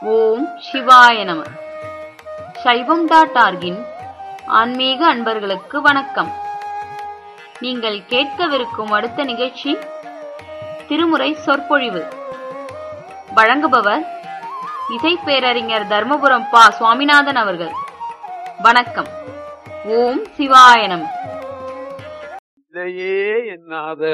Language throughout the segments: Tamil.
ஓம் சிவாய நம சைவம் டாட் ஆர்கின் ஆன்மீக அன்பர்களுக்கு வணக்கம் நீங்கள் கேட்கவிருக்கும் அடுத்த நிகழ்ச்சி திருமுறை சொற்பொழிவு வழங்குபவர் இசை பேரறிஞர் தர்மபுரம் பா சுவாமிநாதன் அவர்கள் வணக்கம் ஓம் சிவாய நம இல்லையே என்னாத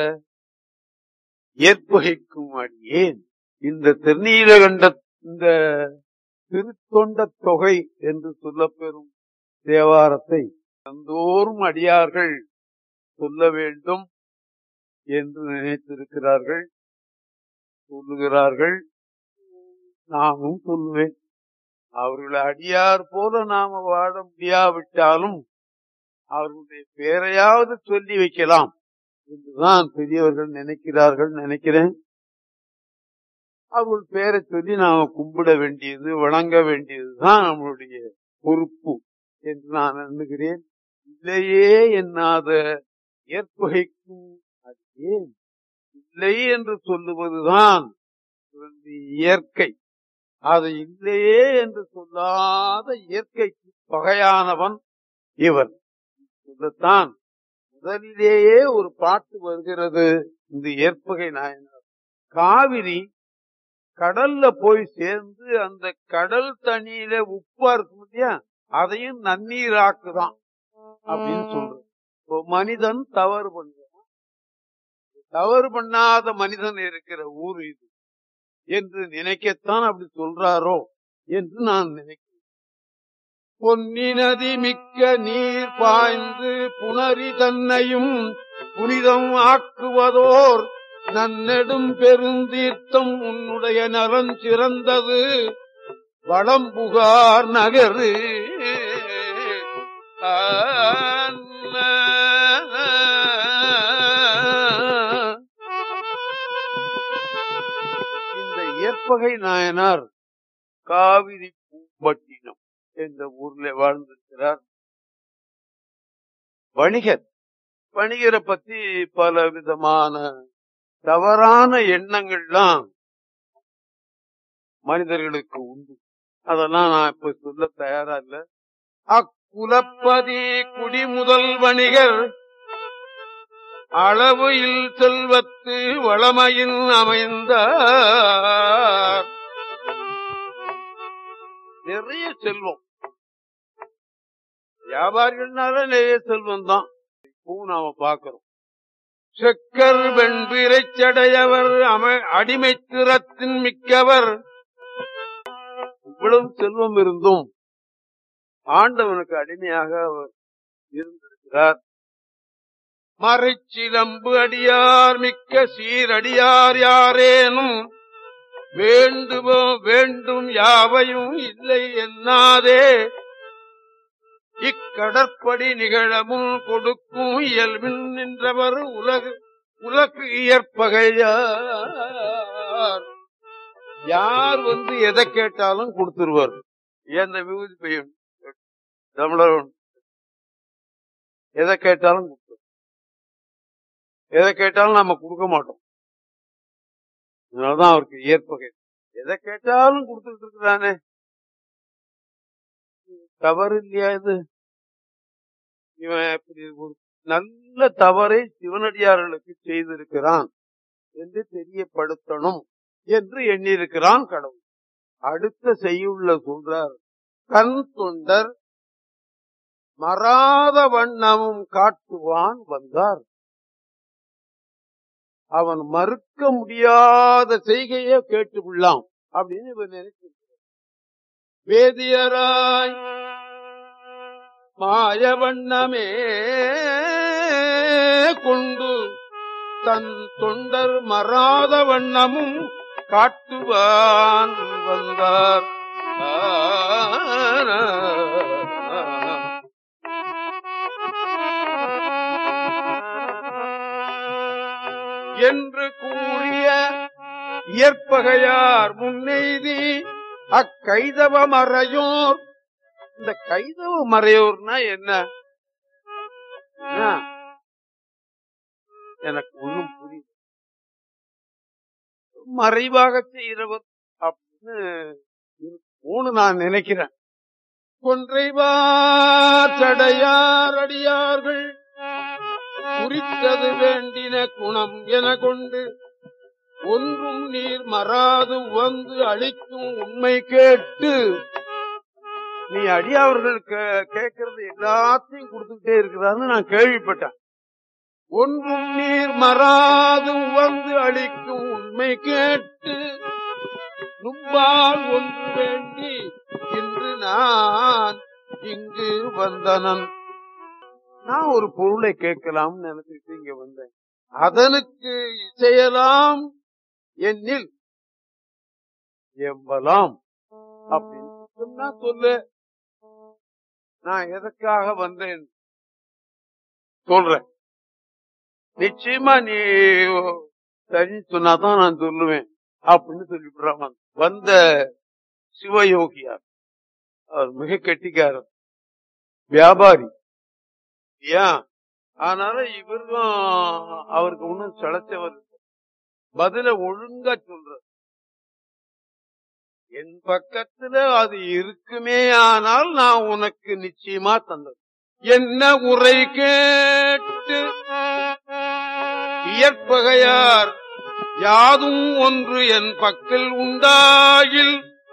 ஏற்பகைக்கும் அடியேன் இந்த திருநீலகண்ட இந்த திருத்தொண்ட தொகை என்று சொல்லப்பெறும் தேவாரத்தை தந்தோறும் அடியார்கள் சொல்ல வேண்டும் என்று நினைத்திருக்கிறார்கள் சொல்லுகிறார்கள் நாமும் சொல்லுவேன் அவர்கள் அடியார் போல நாம வாழ முடியாவிட்டாலும் அவர்களுடைய பெயரையாவது சொல்லி வைக்கலாம் என்றுதான் பெரியவர்கள் நினைக்கிறார்கள் நினைக்கிறேன் அவர்கள் பெயரை சொல்லி நாம கும்பிட வேண்டியது வணங்க வேண்டியதுதான் நம்மளுடைய பொறுப்பு என்று நான் எண்ணுகிறேன் இல்லையே என்னாத ஏற்பகைக்கும் அது ஏன் இல்லை என்று சொல்லுவதுதான் இயற்கை அது இல்லையே என்று சொல்லாத இயற்கைக்கு பகையானவன் இவன் சொல்லத்தான் முதலிலேயே ஒரு பாட்டு வருகிறது இந்த ஏற்பகை நாயனார் காவிரி கடல்ல போய் சேர்ந்து அந்த கடல் தண்ணியில உப்பா இருக்கும் இல்லையா அதையும் நன்னீராக்குதான் அப்படின்னு சொல்றது இப்போ மனிதன் தவறு பண்றான் தவறு பண்ணாத மனிதன் இருக்கிற ஊர் இது என்று நினைக்கத்தான் அப்படி சொல்றாரோ என்று நான் நினைக்கிறேன் பொன்னி நதி மிக்க நீர் பாய்ந்து புணரி தன்னையும் புனிதம் ஆக்குவதோர் நன்னெடும் பெருந்தீர்த்தம் உன்னுடைய நலன் சிறந்தது வளம்புகார் நகரு இந்த இயற்பகை நாயனார் காவிரி பூம்பட்டினம் என்ற ஊர்ல வாழ்ந்திருக்கிறார் வணிகர் வணிகரை பத்தி பல விதமான தவறான எண்ணங்கள்லாம் மனிதர்களுக்கு உண்டு அதெல்லாம் நான் இப்ப சொல்ல தயாரா இல்ல அக்குலப்பதி குடிமுதல் வணிகர் அளவு இல் செல்வத்து வளமையின் அமைந்த நிறைய செல்வம் வியாபாரிகள்னால நிறைய செல்வம் தான் இப்பவும் நாம பாக்கிறோம் செக்கர் வெண்பிரை சடையவர் அம அடிமைத்திறத்தின் மிக்கவர் இவ்வளவு செல்வம் இருந்தும் ஆண்டவனுக்கு அடிமையாக அவர் இருந்திருக்கிறார் மறைச்சிலம்பு அடியார் மிக்க சீரடியார் யாரேனும் வேண்டுமோ வேண்டும் யாவையும் இல்லை என்னாதே இக்கடற்படி நிகழமும் கொடுக்கும் இயல்பின் நின்றவர் உலகு உலகு இயற்பகையார் யார் வந்து எதை கேட்டாலும் கொடுத்துருவார் எந்த விபூதி பையன் தமிழர் எதை கேட்டாலும் கொடுத்துருவார் எதை கேட்டாலும் நம்ம கொடுக்க மாட்டோம் அதனாலதான் அவருக்கு இயற்பகை எதை கேட்டாலும் கொடுத்துட்டு இருக்கிறானே தவறு இல்லையா இது இவன் இப்படி ஒரு நல்ல தவறை சிவனடியார்களுக்கு செய்திருக்கிறான் என்று தெரியப்படுத்தணும் என்று எண்ணியிருக்கிறான் கடவுள் அடுத்த செய்யுள்ள சொல்றார் கண் தொண்டர் மறாத வண்ணமும் காட்டுவான் வந்தார் அவன் மறுக்க முடியாத செய்கையை கேட்டு விடலாம் அப்படின்னு இவர் நினைச்சிருக்கிறார் வேதியராய் மாய வண்ணமே கொண்டு தன் தொண்டர் மறாத வண்ணமும் காட்டுவான் வந்தார் என்று கூறிய இயற்பகையார் முன்னெய்தி அக்கைதவ மறையோர் இந்த கைதவ மறையோர்னா என்ன எனக்கு ஒண்ணும் புரியல மறைவாக செய்கிறவர் அப்படின்னு இருக்கு. சொல்லணும்னு நான் நினைக்கிறேன் கொன்றைவா சடையார் அடியார்கள் குறித்தது வேண்டின குணம் என கொண்டு ஒன்றும் நீர் மறாது உவந்து அளிக்கும் உண்மை கேட்டு நீ அடியாவர்கள் கேட்கறது எல்லாத்தையும் கொடுத்துட்டே இருக்கிறான்னு நான் கேள்விப்பட்டேன் ஒன்றும் நீர் மறாது உவந்து அளிக்கும் உண்மை கேட்டு நும்பால் ஒன்று வேண்டி இன்று நான் இங்கு வந்தனன் நான் ஒரு பொருளை கேட்கலாம்னு நினைச்சிட்டு இங்க வந்தேன் அதனுக்கு இசையலாம் என்னில் எம்பலாம் அப்படின்னு சொன்னா சொல்லு நான் எதற்காக வந்தேன் சொல்றேன் நிச்சயமா நீ சரி சொன்னாதான் நான் சொல்லுவேன் அப்படின்னு சொல்லிவிடுறான் வந்த சிவயோகியார் அவர் மிக கெட்டிக்காரர் வியாபாரி ஏன் அதனால இவருக்கும் அவருக்கு ஒன்னும் செலச்சவர் பதில ஒழுங்கா சொல்ற என் பக்கத்துல அது இருக்குமே ஆனால் நான் உனக்கு நிச்சயமா தந்தது என்ன உரை கேட்டு இயற்பகையார் யாதும் ஒன்று என் பக்கல் உண்டாயில்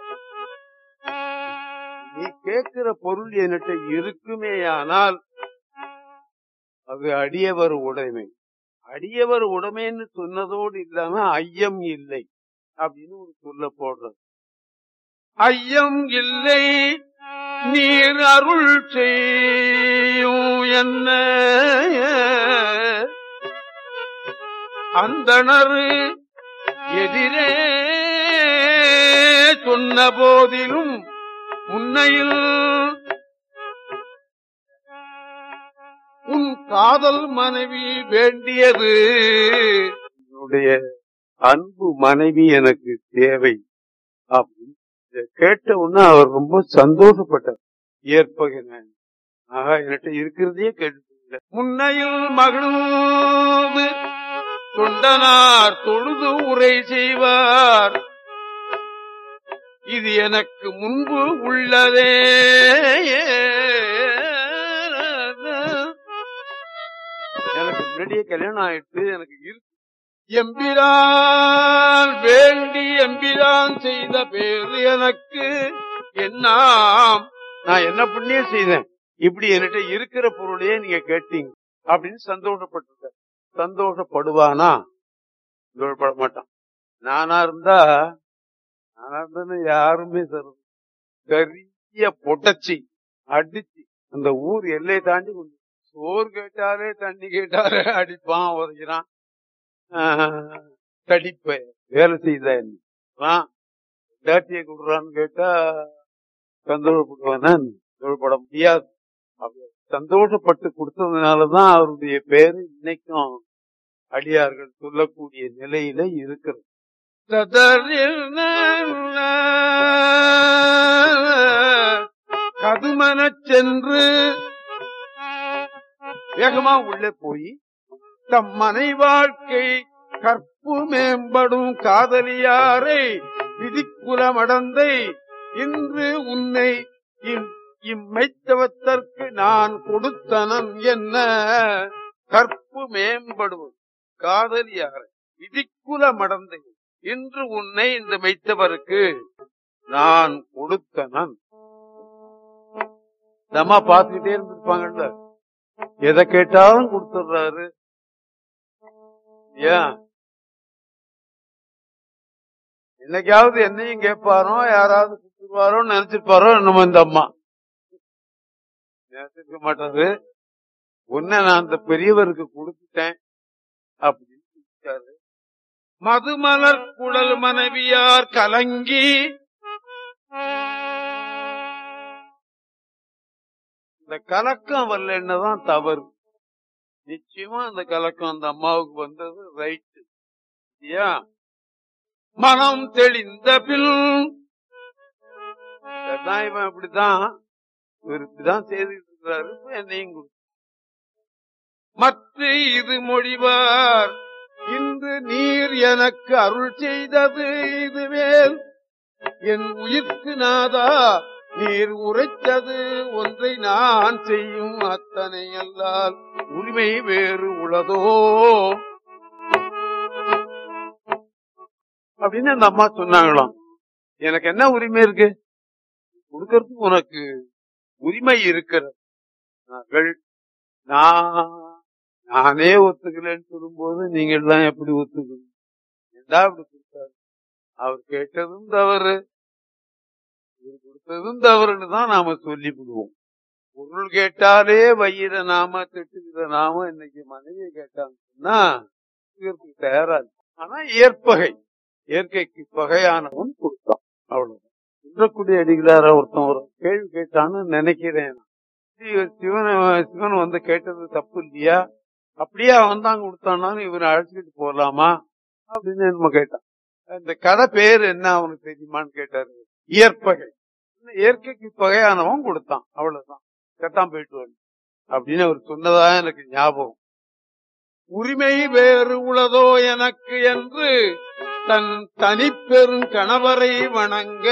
நீ கேட்கிற பொருள் என்கிட்ட இருக்குமேயானால் அது அடியவர் உடைமை அடியவர் உடைமைன்னு சொன்னதோடு இல்லாம ஐயம் இல்லை அப்படின்னு ஒரு சொல்ல போடுறது ஐயம் இல்லை நீர் அருள் செய்யும் என்ன அந்தணரு எதிரே சொன்ன போதிலும் முன்னையில் உன் காதல் மனைவி வேண்டியது என்னுடைய அன்பு மனைவி எனக்கு தேவை அப்படின்னு கேட்ட உடனே அவர் ரொம்ப சந்தோஷப்பட்டார் ஏற்பகிறேன் ஆகா என்கிட்ட இருக்கிறதையே கேட்டு முன்னையில் மகிழ்ந்து தொண்டனார் தொழுது உரை செய்வார் இது எனக்கு முன்பு உள்ளதே எனக்கு முன்னாடியே கல்யாணம் ஆயிட்டு எனக்கு இருக்கு எம்பிரான் வேண்டி எம்பிரான் செய்த பேரு எனக்கு என்னாம் நான் என்ன புண்ணியம் செய்தேன் இப்படி என்கிட்ட இருக்கிற பொருளையே நீங்க கேட்டீங்க அப்படின்னு சந்தோஷப்பட்டிருக்க சந்தோஷப்படுவானா சந்தோஷப்பட மாட்டான் நானா இருந்தா நானா இருந்தா யாருமே தரும் கரிய பொட்டச்சி அடிச்சு அந்த ஊர் எல்லையை தாண்டி கொண்டு சோறு கேட்டாலே தண்ணி கேட்டாலே அடிப்பான் உதைக்கிறான் தடிப்ப வேலை செய்த டாட்டியை கொடுறான்னு கேட்டா சந்தோஷப்படுவானா சந்தோஷப்பட முடியாது சந்தோஷப்பட்டு கொடுத்ததுனாலதான் அவருடைய பேரு இன்னைக்கும் அடியார்கள் சொல்லக்கூடிய நிலையில இருக்கிறது கதுமன சென்று வேகமா உள்ளே போய் தம் மனை வாழ்க்கை கற்பு மேம்படும் காதலியாரை விதிக்குலமடந்தை இன்று உன்னை இம்மைத்தவத்தற்கு நான் கொடுத்தனன் என்ன கற்பு மேம்படுவது காதலியாரை விதிக்குல மடந்தை இன்று உன்னை இந்த மெய்த்தவருக்கு நான் கொடுத்தனன் தம்மா பார்த்துக்கிட்டே இருந்திருப்பாங்கல்ல எதை கேட்டாலும் கொடுத்துடுறாரு ஏன் என்னைக்காவது என்னையும் கேட்பாரோ யாராவது கொடுத்துருவாரோ நினைச்சிருப்பாரோ நம்ம இந்த அம்மா நினைச்சிருக்க மாட்டாரு உன்னை நான் அந்த பெரியவருக்கு கொடுத்துட்டேன் அப்படின்னு சொல்லிட்டாரு மதுமலர் குழல் மனைவியார் கலங்கி இந்த கலக்கம் வரலன்னதான் தவறு நிச்சயமா அந்த கலக்கம் அந்த அம்மாவுக்கு வந்தது ரைட்டு ஏன் மனம் தெளிந்த பில் இவன் அப்படிதான் இவர் இப்படிதான் செய்துட்டு இருக்கிறாரு என்னையும் கொடு மற்ற இது மொழிவார் இன்று நீர் எனக்கு அருள் செய்தது இதுவேல் என் உயிர்க்கு நாதா நீர் உரைத்தது ஒன்றை நான் செய்யும் அத்தனை அல்லால் உரிமை வேறு உளதோ அப்படின்னு அந்த அம்மா சொன்னாங்களாம் எனக்கு என்ன உரிமை இருக்கு கொடுக்கறதுக்கு உனக்கு உரிமை இருக்கிறது நாங்கள் நான் நானே ஒத்துக்கலன்னு சொல்லும்போது நீங்க எல்லாம் எப்படி ஒத்துக்கணும் ஏண்டா இப்படி கொடுத்தாரு அவர் கேட்டதும் தவறு இவர் கொடுத்ததும் தவறுன்னு தான் நாம சொல்லி விடுவோம் பொருள் கேட்டாலே வயிற நாம திட்டுகிற நாம இன்னைக்கு மனைவியை கேட்டாங்கன்னா இதற்கு தயாரா இருக்கு. ஆனா ஏற்பகை இயற்கைக்கு பகையானவன் கொடுத்தான் அவ்வளவு குன்றக்குடி அடிகளார ஒருத்தன் ஒரு கேள்வி கேட்டான்னு நினைக்கிறேன் நான். சி- சிவன் சிவன் வந்து கேட்டது தப்பு இல்லையா அப்படியே அவன் தான் கொடுத்தானான்னு இவரை அழைச்சிட்டு போலாமா அப்படின்னு நம்ம கேட்டான் இந்த கதை பேர் என்ன அவனுக்கு தெரியுமான்னு கேட்டாரு இயற்பகை இயற்கைக்கு பகையானவன் கொடுத்தான் அவ்வளவுதான் கட்டாம் போயிட்டு வந்து அப்படின்னு அவர் சொன்னதா எனக்கு ஞாபகம் உரிமை வேறு உளதோ எனக்கு என்று தன் தனிப்பெரும் கணவரை வணங்க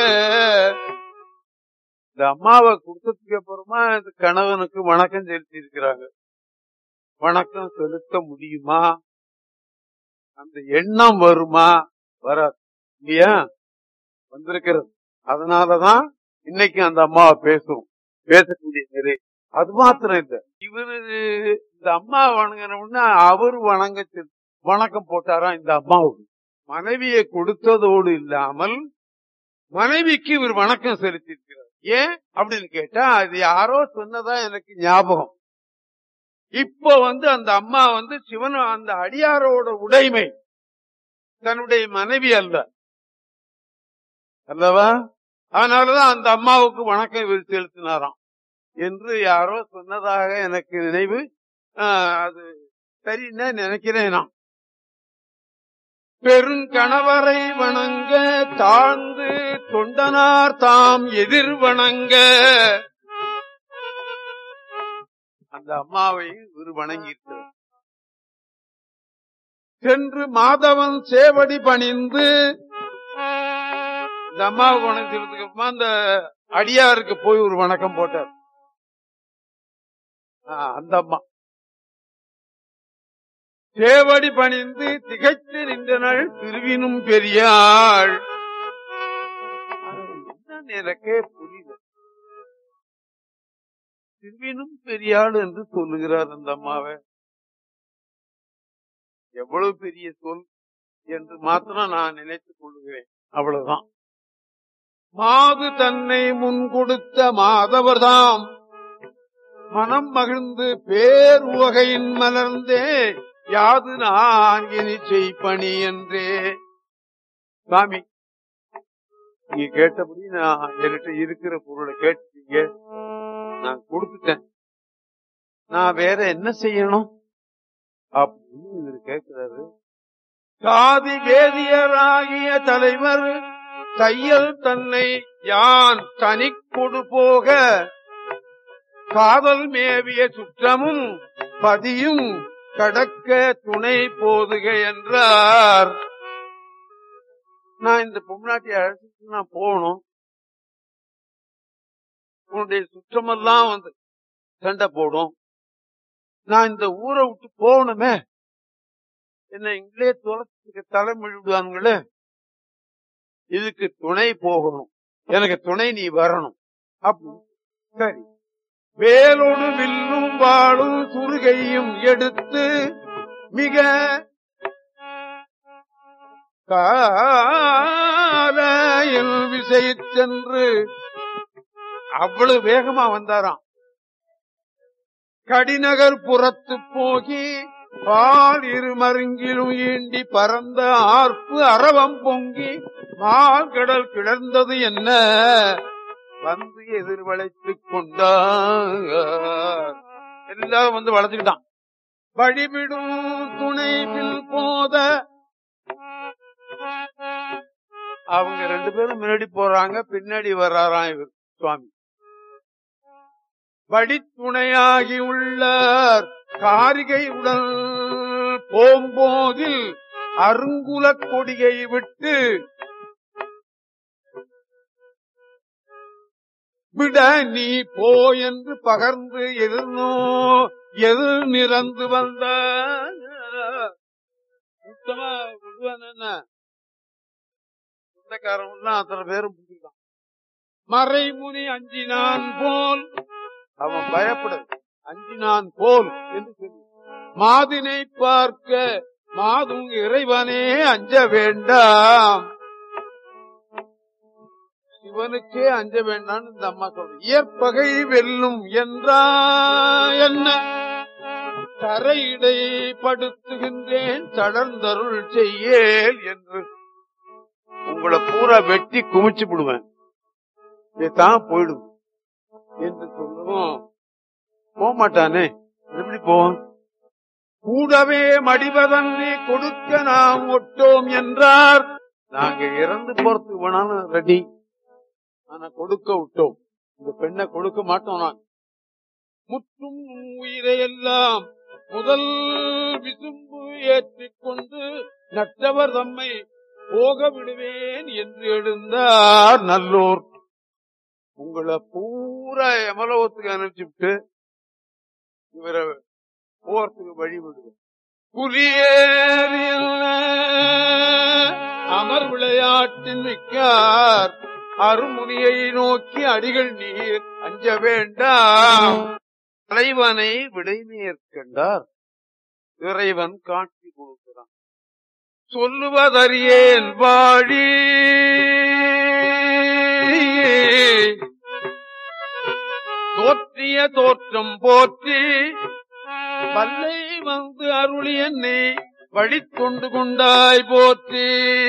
இந்த அம்மாவை கொடுத்ததுக்கு அப்புறமா இந்த கணவனுக்கு வணக்கம் செலுத்தி இருக்கிறாங்க வணக்கம் செலுத்த முடியுமா அந்த எண்ணம் வருமா வராது இல்லையா வந்திருக்கிறது அதனாலதான் இன்னைக்கு அந்த அம்மாவை பேசுவோம் பேசக்கூடிய நிலை அது மாத்திரம் இல்ல இவரு இந்த அம்மா வணங்கினோம்னா அவரு வணங்க செல்- வணக்கம் போட்டாராம் இந்த அம்மாவுக்கு மனைவியை கொடுத்ததோடு இல்லாமல் மனைவிக்கு இவர் வணக்கம் செலுத்தியிருக்கிறார் ஏன் அப்படின்னு கேட்டா அது யாரோ சொன்னதா எனக்கு ஞாபகம் இப்ப வந்து அந்த அம்மா வந்து சிவன் அந்த அடியாரோட உடைமை தன்னுடைய மனைவி அல்ல அல்லவா அதனாலதான் அந்த அம்மாவுக்கு வணக்கம் இவர் செலுத்தினாராம் என்று யாரோ சொன்னதாக எனக்கு நினைவு ஆஹ், அது சரின்னு நினைக்கிறேன் நான் பெருங்கணவரை வணங்க தாழ்ந்து தொண்டனார் தாம் எதிர் வணங்க அந்த அம்மாவை இவர் வணங்கியிருக்கிறார் சென்று மாதவன் சேவடி பணிந்து இந்த அம்மாவை வணங்கினதுக்கு அப்புறமா அந்த அடியாருக்கு போய் ஒரு வணக்கம் போட்டார் ஆ, அந்த அம்மா சேவடி பணிந்து திகைத்து நின்றனள் திருவினும் பெரியாள் அது என்னன்னு எனக்கே புரியல திருவினும் பெரியாள் என்று சொல்லுகிறார் அந்த அம்மாவை எவ்வளவு பெரிய சொல் என்று மாத்திரம் நான் நினைத்துக் கொள்கிறேன் அவ்வளவுதான் மாது தன்னை முன் கொடுத்த மாதவர்தாம் மனம் மகிழ்ந்து பேர் உவகையின் மலர்ந்தே யாது நான் இனி செய்பணி என்றே சாமி நீங்க கேட்டபடி நான் என்கிட்ட இருக்கிற பொருளை கேட்டீங்க நான் கொடுத்துட்டேன் நான் வேற என்ன செய்யணும் அப்படின்னு இவர் கேட்கிறாரு சாதி வேதியராகிய தலைவர் தையல் தன்னை யான் தனி கொடு போக காதல் மேவிய சுற்றமும் பதியும் கடக்க துணை போதுக என்றார் நான் இந்த பொம்னாட்டியை அழைச்சிட்டு நான் போகணும் உன்னுடைய சுற்றமெல்லாம் வந்து சண்டை போடும் நான் இந்த ஊரை விட்டு போகணுமே என்ன இங்களே தொலைச்சுக்கு தலைமொழி விடுவானுங்களே இதுக்கு துணை போகணும் எனக்கு துணை நீ வரணும் அப்படி சரி வேலோடு வில்லும் வாழும் சுருகையும் எடுத்து மிக காலையில் விசை சென்று அவ்வளவு வேகமா வந்தாராம் கடிநகர் புறத்து போகி பால் இருமருங்கிலும் ஈண்டி பறந்த ஆர்ப்பு அரவம் பொங்கி மால் கடல் கிளர்ந்தது என்ன வந்து எதிர்வளைத்துக் கொண்டார் எல்லாரும் வந்து வளைச்சுக்கிட்டான் வழிவிடும் துணைவில் போத அவங்க ரெண்டு பேரும் முன்னாடி போறாங்க பின்னாடி வர்றாராம் இவர் சுவாமி வடித்துணையாகி உள்ளார் காரிகை உடல் போம்போதில் அருங்குலக் கொடியை விட்டு விட நீ போ என்று பகர்ந்து எதிர்நோ எதிர் நிறந்து வந்த சுத்தமா விடுவான் என்ன சொந்தக்காரன் அத்தனை பேரும் பிடிச்சிருக்கான் மறைமுனி அஞ்சினான் போல் அவன் பயப்படு அஞ்சினான் போல் என்று சொல்லி மாதினை பார்க்க மாதும் இறைவனே அஞ்ச வேண்டாம் சிவனுக்கே அஞ்ச வேண்டாம் இந்த அம்மா சொல்ற இயற்பகை வெல்லும் என்றா என்ன தரையிடை படுத்துகின்றேன் தளர்ந்தருள் செய்யேல் என்று உங்களை பூரா வெட்டி குமிச்சு விடுவேன் தான் போயிடும் என்று சொல்லவும் போக மாட்டானே எப்படி போவான் கூடவே மடிவதன்னே கொடுக்க நாம் ஒட்டோம் என்றார் நாங்க இறந்து போறதுக்கு வேணாலும் ரெடி ஆனா கொடுக்க விட்டோம் இந்த பெண்ணை கொடுக்க மாட்டோம் நான் முற்றும் உயிரை எல்லாம் முதல் விசும்பு ஏற்றிக்கொண்டு நட்டவர் தம்மை போக விடுவேன் என்று எழுந்தார் நல்லோர் உங்களை பூரா எமலோகத்துக்கு அனுப்பிச்சுட்டு இவரை போறதுக்கு வழி விடுவேன் புலியேறிய அமர் விளையாட்டின் மிக்கார் அருமுனியை நோக்கி அடிகள் நீர் அஞ்ச வேண்டாம் தலைவனை விடைமேற்கண்டார் இறைவன் காட்சி கொடுக்கிறான் சொல்லுவதறியேன் வாழி தோற்றிய தோற்றம் போற்றி வல்லை வந்து அருளி என்னை வழிக்கொண்டு கொண்டாய் போற்றி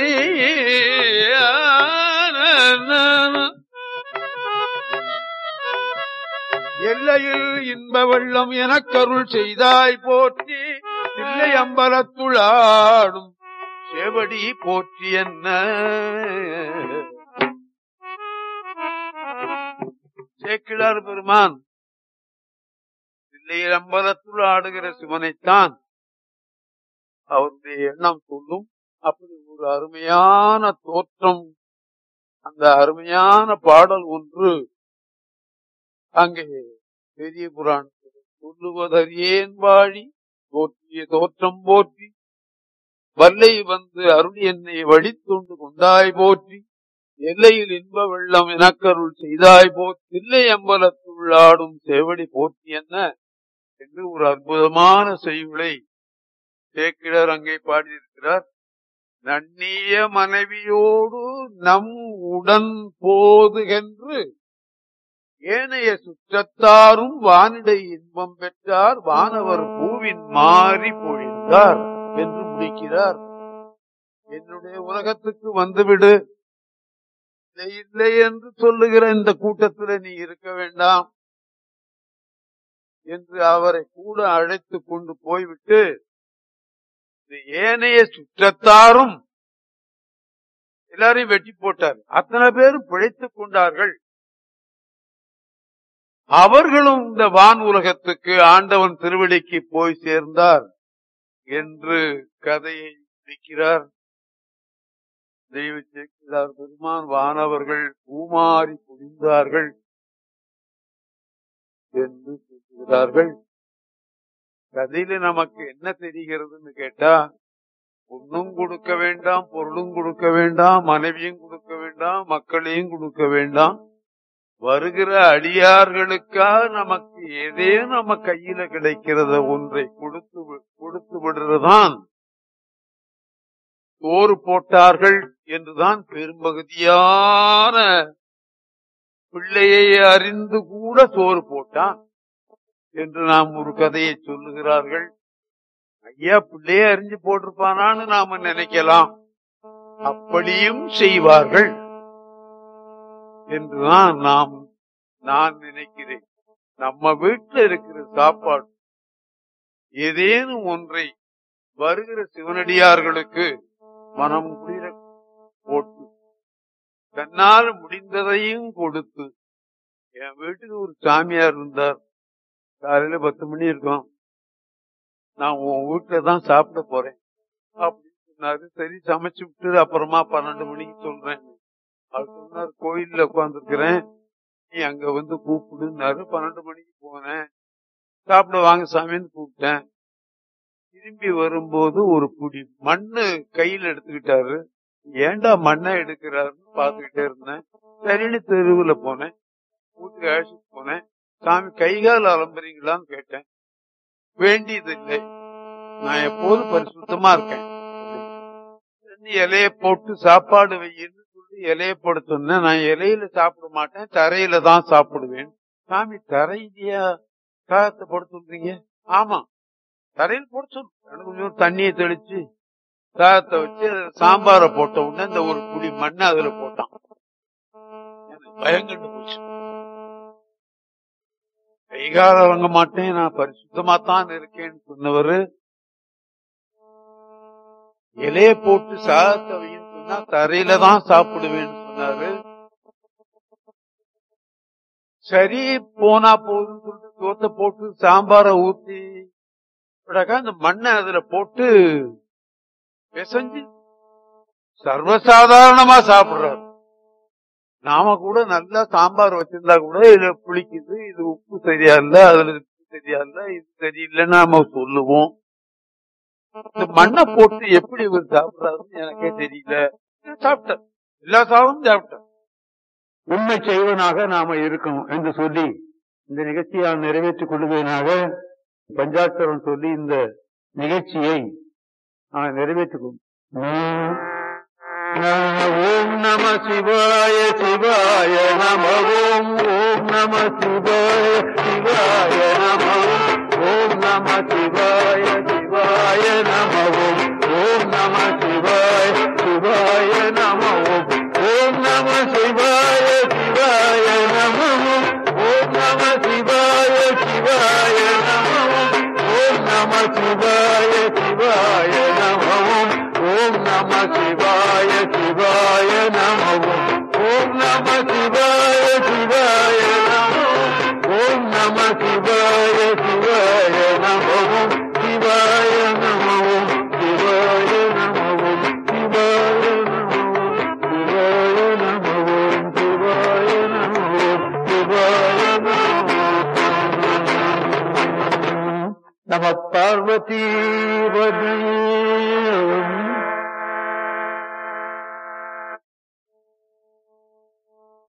எல்லையில் இன்ப வெள்ளம் எனக்கருள் செய்தாய் போற்றி இல்லை அம்பலத்துள் ஆடும் செவடி போற்றி என்ன சேக்கிழார் பெருமான் தில்லையில் அம்பலத்துள் ஆடுகிற சிவனைத்தான் அவருடைய எண்ணம் சொல்லும் அப்படி ஒரு அருமையான தோற்றம் அந்த அருமையான பாடல் ஒன்று அங்கே பெரிய புராணத்தில் சொல்லுவதறியேன் வாழி தோற்றிய தோற்றம் போற்றி வல்லை வந்து அருள் என்னை வழித்துண்டு கொண்டாய் போற்றி எல்லையில் இன்ப வெள்ளம் எனக்கருள் செய்தாய் போற்றி இல்லை அம்பலத்துள்ளாடும் சேவடி போற்றி என்ன என்று ஒரு அற்புதமான செய்யுளை சேக்கிழர் அங்கே பாடியிருக்கிறார் நன்னிய மனைவியோடு நம் உடன் போதுகென்று ஏனைய சுற்றத்தாரும் வானிடை இன்பம் பெற்றார் வானவர் பூவின் மாறி பொழிந்தார் என்று முடிக்கிறார் என்னுடைய உலகத்துக்கு வந்துவிடு இல்லை இல்லை என்று சொல்லுகிற இந்த கூட்டத்தில் நீ இருக்க வேண்டாம் என்று அவரை கூட அழைத்து கொண்டு போய்விட்டு ஏனைய சுற்றத்தாரும் எல்லாரையும் வெட்டி போட்டார் அத்தனை பேரும் பிழைத்துக் கொண்டார்கள் அவர்களும் இந்த வான் உலகத்துக்கு ஆண்டவன் திருவடிக்கு போய் சேர்ந்தார் என்று கதையை முடிக்கிறார் தெய்வ சேர்க்கிறார் பெருமான் வானவர்கள் பூமாறி புரிந்தார்கள் என்று சொல்கிறார்கள் கதையில நமக்கு என்ன தெரிகிறதுன்னு கேட்டா பொண்ணும் கொடுக்க வேண்டாம் பொருளும் கொடுக்க வேண்டாம் மனைவியும் கொடுக்க வேண்டாம் மக்களையும் கொடுக்க வேண்டாம் வருகிற அடியார்களுக்காக நமக்கு ஏதே நம்ம கையில கிடைக்கிறத ஒன்றை கொடுத்து கொடுத்து விடுறதுதான் சோறு போட்டார்கள் என்றுதான் பெரும்பகுதியான பிள்ளையை அறிந்து கூட சோறு போட்டான் என்று நாம் ஒரு கதையை சொல்லுகிறார்கள் ஐயா பிள்ளைய அறிஞ்சு போட்டிருப்பானான்னு நாம நினைக்கலாம் அப்படியும் செய்வார்கள் என்றுதான் நாம் நான் நினைக்கிறேன் நம்ம வீட்டுல இருக்கிற சாப்பாடு ஏதேனும் ஒன்றை வருகிற சிவனடியார்களுக்கு மனம் குளிர போட்டு தன்னால் முடிந்ததையும் கொடுத்து என் வீட்டுக்கு ஒரு சாமியார் இருந்தார் காலையில பத்து மணி இருக்கும் நான் உன் வீட்டுல தான் சாப்பிட போறேன் அப்படின்னு சொன்னாரு சரி சமைச்சு விட்டு அப்புறமா பன்னெண்டு மணிக்கு சொல்றேன் அவர் சொன்னார் கோயில்ல உட்கார்ந்துருக்கிறேன் நீ அங்க வந்து கூப்பிடுனாரு பன்னெண்டு மணிக்கு போனேன் சாப்பிட வாங்க சாமின்னு கூப்பிட்டேன் திரும்பி வரும்போது ஒரு புடி மண்ணு கையில எடுத்துக்கிட்டாரு ஏன்டா மண்ணை எடுக்கிறாருன்னு பாத்துக்கிட்டே இருந்தேன் சரின்னு தெருவுல போனேன் வீட்டுக்கு அழைச்சிட்டு போனேன் சாமி கைகால் அலம்புறீங்களான்னு கேட்டேன் வேண்டியது இல்லை நான் எப்போதும் பரிசுத்தமா இருக்கேன் ரெண்டு இலைய போட்டு சாப்பாடு வையின்னு சொல்லி இலைய போட சொன்னேன் நான் இலையில சாப்பிட மாட்டேன் தரையில தான் சாப்பிடுவேன் சாமி தரையிலயா சாதத்தை போட சொல்றீங்க ஆமா தரையில் போட சொல்லு எனக்கு கொஞ்சம் தண்ணியை தெளிச்சு சாதத்தை வச்சு அதுல சாம்பாரை போட்ட உடனே இந்த ஒரு குடி மண்ணை அதுல போட்டான் எனக்கு பயம் கண்டு போச்சு கைகால வாங்க மாட்டேன் நான் பரிசுத்தமா தான் இருக்கேன்னு சொன்னவரு இலைய போட்டு சாதத்தை வைன்னு சொன்னா தரையில தான் சாப்பிடுவேன்னு சொன்னாரு சரி போனா போதுன்னு சொல்லிட்டு சோத்தை போட்டு சாம்பார ஊத்தி விடாக்கா அந்த மண்ணை அதுல போட்டு பிசைஞ்சு சர்வசாதாரணமா சாப்பிடுறாரு நாம கூட நல்லா சாம்பார் வச்சிருந்தா கூட இதுல புளிக்குது இது உப்பு சரியா இல்ல அதுல உப்பு சரியா இல்ல இது சரியில்லைன்னு நாம சொல்லுவோம் இந்த மண்ணை போட்டு எப்படி இவர் சாப்பிடுறாருன்னு எனக்கே தெரியல சாப்பிட்டேன் எல்லா சாதமும் சாப்பிட்டேன் உண்மை செய்வனாக நாம இருக்கணும் என்று சொல்லி இந்த நிகழ்ச்சியை நிறைவேற்றிக் கொள்வதனாக பஞ்சாட்சரம் சொல்லி இந்த நிகழ்ச்சியை நான் நிறைவேற்றிக் கொள்வோம் ஓம் நம சிவாய சிவாய நம ஓம் ஓம் நம சிவாய சிவாய நம ஓம் நம சிவாய சிவாய நம ஓம் ஓம் நம சிவாய சிவாய நம ஓம் ஓம் நம சிவாய சிவாய நம ஓம் நம சிவாய சிவாய நம ஓம் நம சிவாய சிவாய நம ஓம் நம சிவாய சிவாய நம ஓம் நம சிவாய சிவாய நம ஓம் நம சிவாய சிவாய நம சிவாய நம சிவாய நம சிவாய நம சிவாய நம சிவாய நம சிவாய நம நம பார்வதி